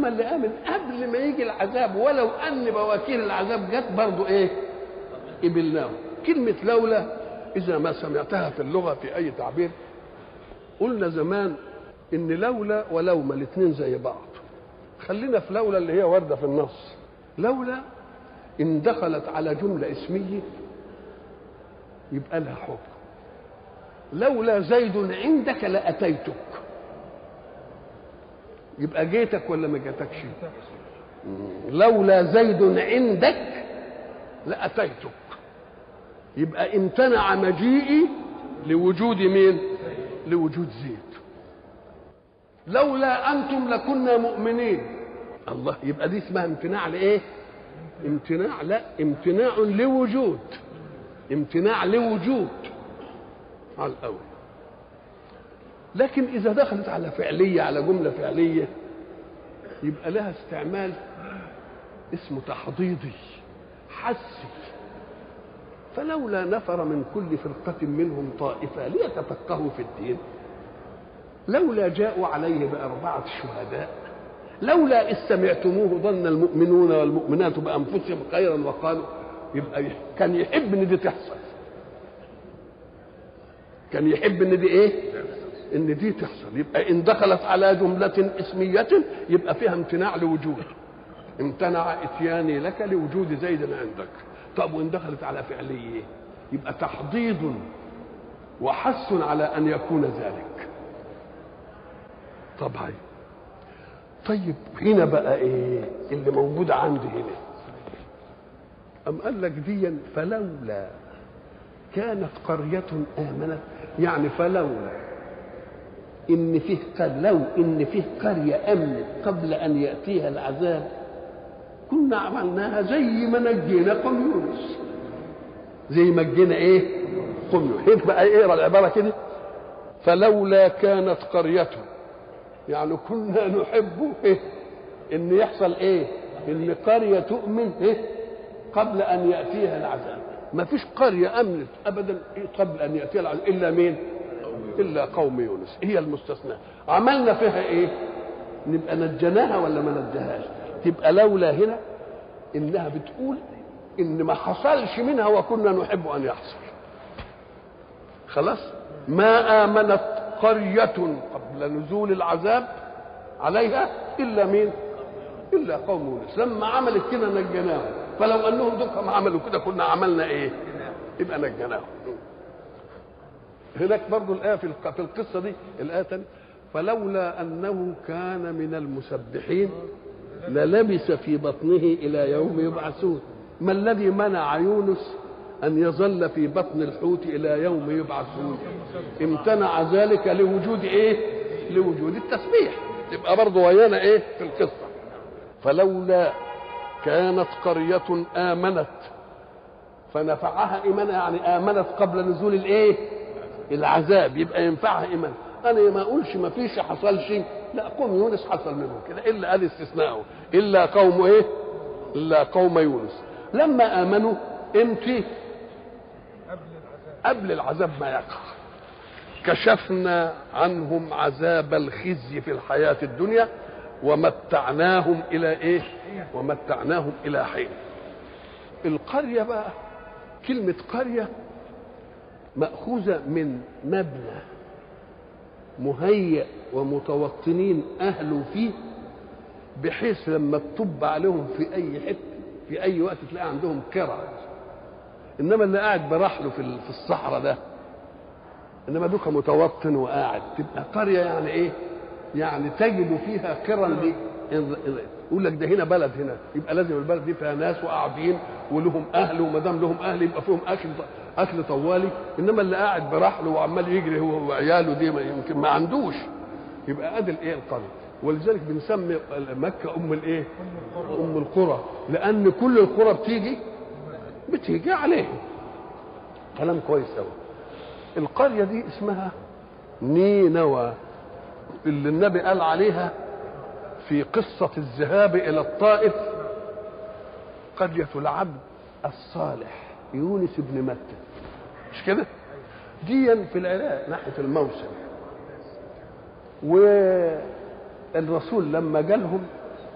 انما اللي امن قبل ما يجي العذاب ولو ان بواكير العذاب جت برضه ايه قبلناه كلمه لولا اذا ما سمعتها في اللغه في اي تعبير قلنا زمان ان لولا ولوما الاثنين زي بعض خلينا في لولا اللي هي وارده في النص لولا ان دخلت على جمله اسميه يبقى لها حكم لولا زيد عندك لاتيتك يبقى جيتك ولا ما جاتكش لولا زيد عندك لاتيتك يبقى امتنع مجيئي لوجود مين لوجود زيد لولا انتم لكنا مؤمنين الله يبقى دي اسمها امتناع لايه امتناع لا امتناع لوجود امتناع لوجود على الاول لكن اذا دخلت على فعليه على جمله فعليه يبقى لها استعمال اسمه تحضيضي حسي فلولا نفر من كل فرقة منهم طائفة ليتفقهوا في الدين لولا جاءوا عليه بأربعة شهداء لولا إذ سمعتموه ظن المؤمنون والمؤمنات بأنفسهم خيرا وقالوا يبقى كان يحب إن دي تحصل كان يحب إن دي إيه؟ إن دي تحصل يبقى إن دخلت على جملة اسمية يبقى فيها امتناع لوجود امتنع اتياني لك لوجود زيد عندك طب وان دخلت على فعليه يبقى تحضيض وحث على ان يكون ذلك طبعا طيب هنا بقى ايه اللي موجود عندي هنا ام قال لك ديا فلولا كانت قرية آمنت يعني فلولا إن فيه قال لو إن فيه قرية أمنت قبل أن يأتيها العذاب كنا عملناها زي ما نجينا قوم يونس زي ما نجينا ايه قوم يونس هيك بقى اقرا العباره كده فلولا كانت قرية يعني كنا نحب إيه؟ ان يحصل ايه ان قرية تؤمن إيه؟ قبل ان ياتيها العذاب ما فيش قرية امنت ابدا قبل ان ياتيها العذاب الا مين الا قوم يونس هي المستثنى عملنا فيها ايه نبقى نجيناها ولا ما نجيهاش تبقى لولا هنا انها بتقول ان ما حصلش منها وكنا نحب ان يحصل خلاص ما امنت قريه قبل نزول العذاب عليها الا مين الا قوم يونس لما عملت كده نجيناهم فلو انهم دول ما عملوا كده كنا عملنا ايه يبقى نجيناهم هناك برضو الايه في في القصه دي الايه تانية فلولا انه كان من المسبحين للبس في بطنه الى يوم يبعثون ما الذي منع يونس ان يظل في بطن الحوت الى يوم يبعثون امتنع ذلك لوجود ايه لوجود التسبيح يبقى برضه ويانا ايه في القصه فلولا كانت قرية آمنت فنفعها إيمانها يعني آمنت قبل نزول الإيه؟ العذاب يبقى ينفعها إيمان أنا ما أقولش ما فيش حصل شيء لا قوم يونس حصل منهم كده الا قال استثناءه الا قوم ايه الا قوم يونس لما امنوا امتى قبل العذاب ما يقع كشفنا عنهم عذاب الخزي في الحياة الدنيا ومتعناهم إلى إيه؟ ومتعناهم إلى حين. القرية بقى كلمة قرية مأخوذة من مبنى مهيأ ومتوطنين أهله فيه بحيث لما تطب عليهم في أي حتة في أي وقت تلاقي عندهم كرة إنما اللي قاعد برحله في في الصحراء ده إنما دوك متوطن وقاعد تبقى قرية يعني إيه؟ يعني تجد فيها قرى دي يقول لك ده هنا بلد هنا يبقى لازم البلد دي فيها ناس وقاعدين ولهم اهل وما دام لهم اهل يبقى فيهم اكل اكل طوالي انما اللي قاعد برحله وعمال يجري هو وعياله دي ما يمكن ما عندوش يبقى ادي الايه القريه ولذلك بنسمي مكه ام الايه؟ ام القرى لان كل القرى بتيجي بتيجي عليهم كلام كويس قوي القريه دي اسمها نينوى اللي النبي قال عليها في قصة الذهاب إلى الطائف قرية العبد الصالح يونس بن متى مش كده؟ ديا في العراق ناحية الموسم والرسول لما جالهم